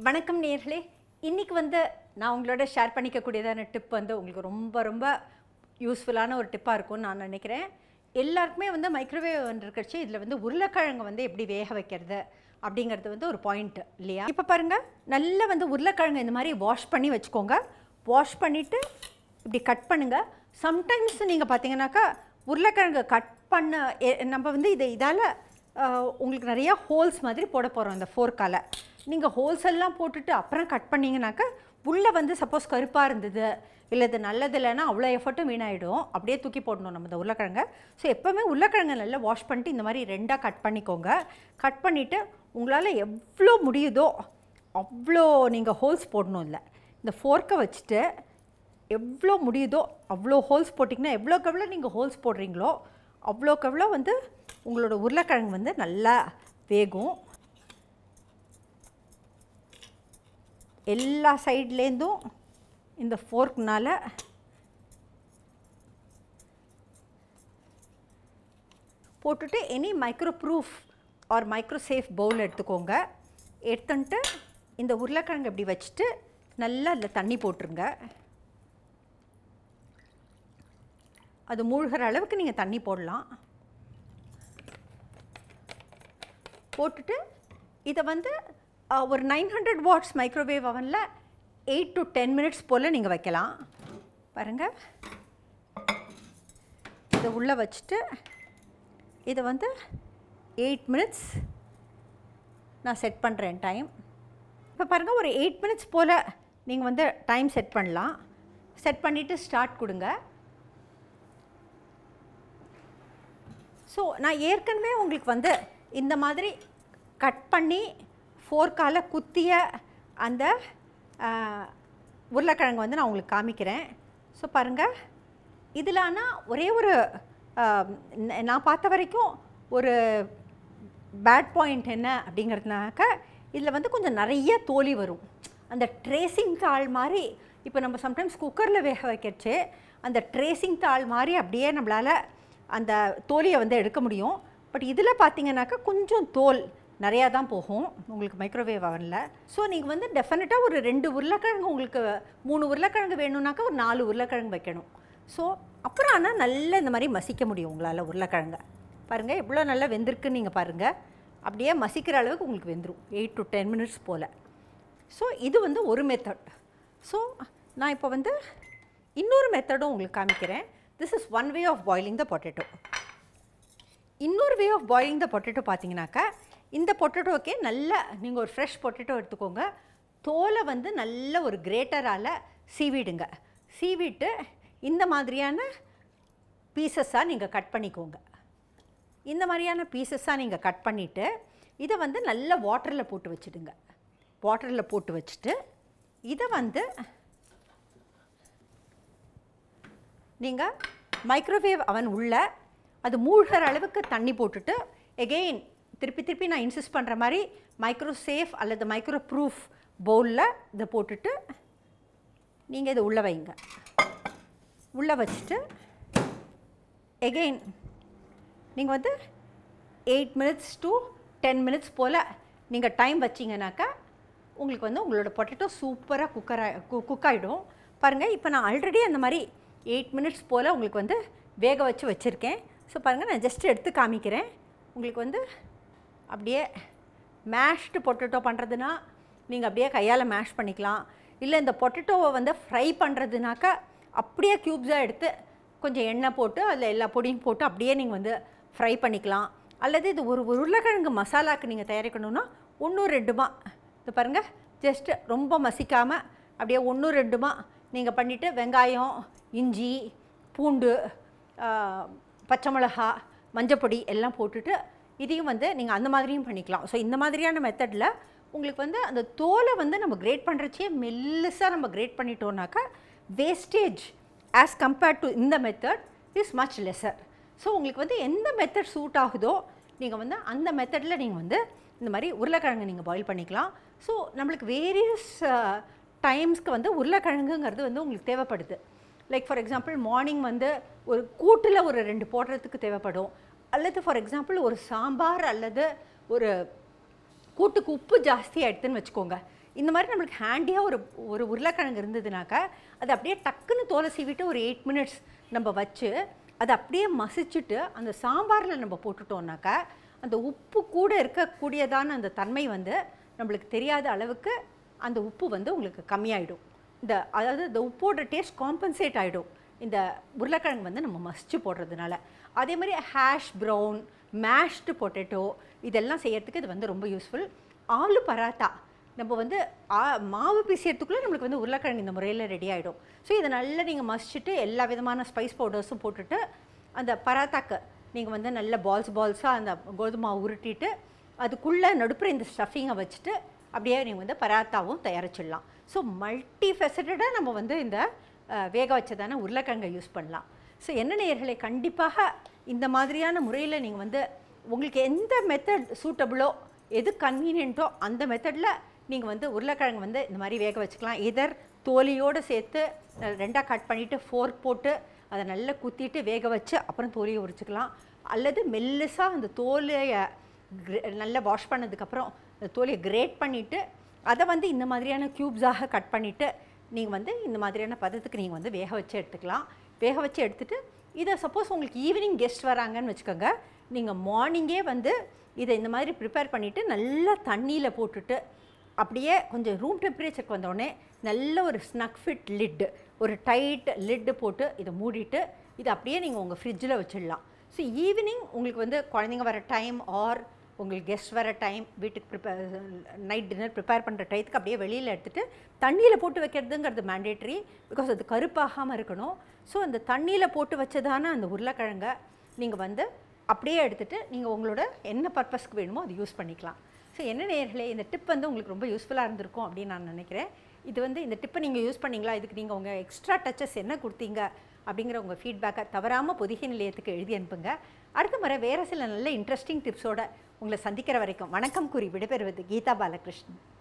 வணக்கம் நேர்களே இன்னைக்கு வந்து நான் உங்களோட ஷேர் பண்ணிக்கக்கூடியதான டிப் வந்து உங்களுக்கு ரொம்ப ரொம்ப யூஸ்ஃபுல்லான ஒரு டிப்பாக இருக்கும்னு நான் நினைக்கிறேன் எல்லாருக்குமே வந்து மைக்ரோவேவ் வந்துருக்கச்சு இதில் வந்து உருளைக்கிழங்கு வந்து எப்படி வேக வைக்கிறது அப்படிங்கிறது வந்து ஒரு பாயிண்ட் இல்லையா இப்போ பாருங்கள் நல்லா வந்து உருளைக்கிழங்கு இந்த மாதிரி வாஷ் பண்ணி வச்சுக்கோங்க வாஷ் பண்ணிவிட்டு இப்படி கட் பண்ணுங்கள் சம்டைம்ஸ் நீங்கள் பார்த்தீங்கன்னாக்கா உருளைக்கிழங்கு கட் பண்ண எ- நம்ம வந்து இதை இதால் உங்களுக்கு நிறைய ஹோல்ஸ் மாதிரி போட போகிறோம் இந்த ஃபோர்க்கால் நீங்கள் ஹோல்ஸ் எல்லாம் போட்டுட்டு அப்புறம் கட் பண்ணிங்கனாக்கா உள்ளே வந்து சப்போஸ் கருப்பாக இருந்தது இல்லை இது நல்லது இல்லைன்னா அவ்வளோ எஃபர்ட்டும் வீணாயிடும் அப்படியே தூக்கி போடணும் நம்ம இந்த உருளைக்கிழங்க ஸோ எப்போவுமே உருளைக்கிழங்கை நல்லா வாஷ் பண்ணிட்டு இந்த மாதிரி ரெண்டாக கட் பண்ணிக்கோங்க கட் பண்ணிவிட்டு உங்களால் எவ்வளோ முடியுதோ அவ்வளோ நீங்கள் ஹோல்ஸ் போடணும் இல்லை இந்த ஃபோர்க்கை வச்சுட்டு எவ்வளோ முடியுதோ அவ்வளோ ஹோல்ஸ் போட்டிங்கன்னா எவ்வளோக்கு எவ்வளோ நீங்கள் ஹோல்ஸ் போடுறீங்களோ அவ்வளோக்கு எவ்வளோ வந்து உங்களோட உருளைக்கிழங்கு வந்து நல்லா வேகும் எல்லா சைட்லேருந்தும் இந்த ஃபோர்க்னால் போட்டுட்டு any micro proof or micro safe bowl எடுத்துக்கோங்க எடுத்துன்ட்டு இந்த உருளைக்கிழங்கு இப்படி வச்சுட்டு நல்லா அதில் தண்ணி போட்டுருங்க அது மூழ்கிற அளவுக்கு நீங்கள் தண்ணி போடலாம் போட்டுட்டு இதை வந்து அஹ், ஒரு நைன் ஹண்ட்ரட் வாட்ஸ் மைக்ரோவேவ் அவனில் எயிட் டு டென் மினிட்ஸ் போல் நீங்கள் வைக்கலாம் பாருங்கள் இதை உள்ளே வச்சுட்டு இதை வந்து எயிட் மினிட்ஸ் நான் செட் பண்ணுறேன் டைம் இப்போ பாருங்கள் ஒரு எயிட் மினிட்ஸ் போல் நீங்கள் வந்து டைம் செட் பண்ணலாம் செட் பண்ணிவிட்டு ஸ்டார்ட் கொடுங்க ஸோ நான் ஏற்கனவே உங்களுக்கு வந்து இந்த மாதிரி கட் பண்ணி ஃபோர்க்கால் குத்திய அந்த ஆஹ், உருளைக்கிழங்கு வந்து நான் உங்களுக்கு காமிக்கிறேன் ஸோ பாருங்கள் இதில் ஆனால் ஒரே ஒரு ஆஹ், ந- நான் பார்த்த வரைக்கும் ஒரு பேட் பாயிண்ட் என்ன அப்படிங்கிறதுனாக்க இதில் வந்து கொஞ்சம் நிறைய தோலி வரும் அந்த ட்ரேசிங் தாள் மாதிரி இப்போ நம்ம சம்டைம்ஸ் குக்கரில் வேக வைக்கிறச்சு அந்த ட்ரேசிங் தாள் மாதிரி அப்படியே நம்மளால் அந்த தோலியை வந்து எடுக்க முடியும் பட் இதில் பார்த்தீங்கன்னாக்கா கொஞ்சம் தோல் நிறையா தான் போகும் உங்களுக்கு மைக்ரோவேவ் அவனில் ஸோ நீங்கள் வந்து டெஃபினட்டாக ஒரு ரெண்டு உருளைக்கிழங்கு உங்களுக்கு மூணு உருளைக்கிழங்கு வேணும்னாக்கா ஒரு நாலு உருளைக்கிழங்கு வைக்கணும் ஸோ அப்புறம் ஆனால் நல்லா இந்த மாதிரி மசிக்க முடியும் உங்களால் உருளைக்கிழங்க பாருங்கள் எவ்வளோ நல்லா வெந்திருக்குன்னு நீங்கள் பாருங்கள் அப்படியே மசிக்கிற அளவுக்கு உங்களுக்கு வெந்துடும் எயிட் டு டென் மினிட்ஸ் போல் ஸோ இது வந்து ஒரு மெத்தட் ஸோ நான் இப்போ வந்து இன்னொரு மெத்தடும் உங்களுக்கு காமிக்கிறேன் this is one way of boiling the potato இன்னொரு way of boiling the potato பார்த்தீங்கன்னாக்கா இந்த பொட்டேட்டோக்கே நல்ல நீங்கள் ஒரு ஃப்ரெஷ் பொட்டேட்டோ எடுத்துக்கோங்க தோலை வந்து நல்ல ஒரு கிரேட்டரால் சீவிடுங்க சீவிட்டு இந்த மாதிரியான பீசஸாக நீங்கள் கட் பண்ணிக்கோங்க இந்த மாதிரியான பீசஸாக நீங்கள் கட் பண்ணிவிட்டு இதை வந்து நல்ல வாட்டரில் போட்டு வச்சுடுங்க வாட்டரில் போட்டு வச்சுட்டு இதை வந்து நீங்கள் மைக்ரோவேவ் அவன் உள்ள அது மூழ்கிற அளவுக்கு தண்ணி போட்டுட்டு எகெயின் திருப்பி திருப்பி நான் இன்சிஸ்ட் பண்ணுற மாதிரி மைக்ரோ சேஃப் அல்லது மைக்ரோ ப்ரூஃப் பவுலில் இதை போட்டுட்டு நீங்கள் இதை உள்ளே வைங்க உள்ளே வச்சுட்டு எகெயின் நீங்கள் வந்து eight minutes to ten minutes போல் நீங்கள் டைம் வச்சிங்கனாக்கா உங்களுக்கு வந்து உங்களோட பொட்டேட்டோ சூப்பராக குக்கர் குக் ஆகிடும் பாருங்கள் இப்போ நான் ஆல்ரெடி அந்த மாதிரி எயிட் மினிட்ஸ் போல் உங்களுக்கு வந்து வேக வச்சு வச்சுருக்கேன் ஸோ பாருங்கள் நான் ஜஸ்ட் எடுத்து காமிக்கிறேன் உங்களுக்கு வந்து அப்படியே மேஷ்டு பொட்டேட்டோ பண்ணுறதுனா நீங்கள் அப்படியே கையால் மேஷ் பண்ணிக்கலாம் இல்லை இந்த பொட்டேட்டோவை வந்து ஃப்ரை பண்ணுறதுனாக்கா அப்படியே க்யூப்ஸாக எடுத்து கொஞ்சம் எண்ணெய் போட்டு அதில் எல்லா பொடியும் போட்டு அப்படியே நீங்கள் வந்து ஃப்ரை பண்ணிக்கலாம் அல்லது இது ஒரு உருளைக்கிழங்கு மசாலாக்கு நீங்கள் தயாரிக்கணும்னா ஒன்றும் ரெண்டுமா இது பாருங்கள் ஜஸ்ட்டு ரொம்ப மசிக்காமல் அப்படியே ஒன்றும் ரெண்டுமா நீங்கள் பண்ணிவிட்டு வெங்காயம் இஞ்சி பூண்டு ஆ, பச்சை மிளகா மஞ்சப்பொடி எல்லாம் போட்டுட்டு இதையும் வந்து நீங்கள் அந்த மாதிரியும் பண்ணிக்கலாம் ஸோ இந்த மாதிரியான மெத்தடில் உங்களுக்கு வந்து அந்த தோலை வந்து நம்ம கிரேட் பண்ணுறச்சே மெல்லிசாக நம்ம கிரேட் பண்ணிட்டோம்னாக்கா வேஸ்டேஜ் ஆஸ் கம்பேர்ட் டு இந்த method is much lesser so உங்களுக்கு வந்து எந்த மெத்தட் சூட் ஆகுதோ நீங்கள் வந்து அந்த மெத்தடில் நீங்கள் வந்து இந்த மாதிரி உருளைக்கிழங்கு நீங்கள் பாயில் பண்ணிக்கலாம் ஸோ நம்மளுக்கு வேரியஸ் டைம்ஸ்க்கு வந்து உருளைக்கிழங்குங்கிறது வந்து உங்களுக்கு தேவைப்படுது லைக் ஃபார் எக்ஸாம்பிள் மார்னிங் வந்து ஒரு கூட்டில் ஒரு ரெண்டு போடுறதுக்கு தேவைப்படும் அல்லது ஃபார் எக்ஸாம்பிள் ஒரு சாம்பார் அல்லது ஒரு கூட்டுக்கு உப்பு ஜாஸ்தி ஆகிடுதுன்னு வச்சுக்கோங்க இந்த மாதிரி நம்மளுக்கு ஹேண்டியாக ஒரு ஒரு உருளைக்கிழங்கு இருந்ததுனாக்கா அது அப்படியே டக்குன்னு தோலை சீவிட்டு ஒரு எயிட் மினிட்ஸ் நம்ம வச்சு அதை அப்படியே மசிச்சுட்டு அந்த சாம்பாரில் நம்ம போட்டுட்டோம்னாக்கா அந்த உப்பு கூட இருக்கக்கூடியதான அந்த தன்மை வந்து நம்மளுக்கு தெரியாத அளவுக்கு அந்த உப்பு வந்து உங்களுக்கு கம்மியாயிடும் இந்த அதாவது இந்த உப்போட டேஸ்ட் காம்பன்சேட் ஆகிடும் இந்த உருளைக்கிழங்கு வந்து நம்ம மசிச்சு போடுறதுனால அதே மாதிரி ஹேஷ் ப்ரௌன் மேஷ்டு பொட்டேட்டோ இதெல்லாம் செய்யறதுக்கு இது வந்து ரொம்ப யூஸ்ஃபுல் ஆலு பராத்தா நம்ம வந்து ஆ- மாவு பிசையறதுக்குள்ளே நம்மளுக்கு வந்து உருளைக்கிழங்கு இந்த முறையில் ரெடி ஆகிடும் ஸோ இதை நல்லா நீங்கள் மசிச்சுட்டு எல்லா விதமான ஸ்பைஸ் பவுடர்ஸும் போட்டுட்டு அந்த பராத்தாக்கு நீங்கள் வந்து நல்ல பால்ஸ் பால்ஸாக அந்த கோதுமை மாவு உருட்டிட்டு அதுக்குள்ளே நடுப்புற இந்த ஸ்டஃபிங்கை வச்சுட்டு அப்படியே நீங்கள் வந்து பராத்தாவும் தயாரிச்சிடலாம் ஸோ மல்டி ஃபெசட்டடாக நம்ம வந்து இந்த அஹ், வேக வச்சதான உருளைக்கிழங்கை யூஸ் பண்ணலாம் ஸோ என்ன நேயர்களே கண்டிப்பாக இந்த மாதிரியான முறையில் நீங்கள் வந்து உங்களுக்கு எந்த மெத்தட் சூட்டபிளோ எது கன்வீனியன்ட்டோ அந்த மெத்தடில் நீங்கள் வந்து உருளைக்கிழங்கு வந்து இந்த மாதிரி வேக வச்சுக்கலாம் எதர் தோலியோடு சேர்த்து அஹ், ரெண்டாக கட் பண்ணிவிட்டு ஃபோர்க் போட்டு அதை நல்லா குத்திட்டு வேக வச்சு அப்புறம் தோலியை உரிச்சுக்கலாம் அல்லது மெல்லிசாக அந்த தோலையை கிரே- நல்லா வாஷ் பண்ணதுக்கப்புறம் அந்த தோலியை கிரேட் பண்ணிவிட்டு அதை வந்து இந்த மாதிரியான க்யூப்ஸாக கட் பண்ணிவிட்டு நீங்கள் வந்து இந்த மாதிரியான பதத்துக்கு நீங்கள் வந்து வேக வச்சு எடுத்துக்கலாம் வேக வச்சு எடுத்துட்டு இதை சப்போஸ் உங்களுக்கு ஈவினிங் கெஸ்ட் வராங்கன்னு வச்சுக்கோங்க நீங்கள் மார்னிங்கே வந்து இதை இந்த மாதிரி ப்ரிப்பேர் பண்ணிவிட்டு நல்லா தண்ணியில் போட்டுட்டு அப்படியே கொஞ்சம் ரூம் டெம்பரேச்சருக்கு வந்தோடனே நல்ல ஒரு ஸ்னக் ஃபிட் லிட்டு ஒரு டைட் லிட்டு போட்டு இதை மூடிட்டு இதை அப்படியே நீங்கள் உங்கள் ஃப்ரிட்ஜில் வச்சிடலாம் ஸோ ஈவினிங் உங்களுக்கு வந்து குழந்தைங்க வர டைம் ஆர் உங்களுக்கு கெஸ்ட் வர டைம் வீட்டுக்கு ப்ரிப்பேர் நைட் டின்னர் ப்ரிப்பேர் பண்ணுற டயத்துக்கு அப்படியே வெளியில் எடுத்துகிட்டு தண்ணியில் போட்டு வைக்கிறதுங்கிறது மேண்டேட்ரி பிகாஸ் அது கருப்பாகாமல் இருக்கணும் ஸோ அந்த தண்ணியில் போட்டு வச்சதான அந்த உருளைக்கிழங்க நீங்கள் வந்து அப்படியே எடுத்துகிட்டு நீங்கள் உங்களோட என்ன பர்பஸ்க்கு வேணுமோ அது யூஸ் பண்ணிக்கலாம் ஸோ என்ன நேயர்களே இந்த டிப் வந்து உங்களுக்கு ரொம்ப யூஸ்ஃபுல்லாக இருந்திருக்கும் அப்படின்னு நான் நினைக்கிறேன் இது வந்து இந்த டிப்பை நீங்கள் யூஸ் பண்ணீங்களா இதுக்கு நீங்கள் உங்கள் எக்ஸ்ட்ரா டச்சஸ் என்ன கொடுத்தீங்க அப்படிங்கிற உங்கள் ஃபீட்பேக்கை தவறாமல் பொதிகை நிலையத்துக்கு எழுதி அனுப்புங்க அடுத்த முறை வேறு சில நல்ல இன்ட்ரெஸ்டிங் டிப்ஸோட உங்களை சந்திக்கிற வரைக்கும் வணக்கம் கூறி விடைபெறுவது கீதா பாலகிருஷ்ணன்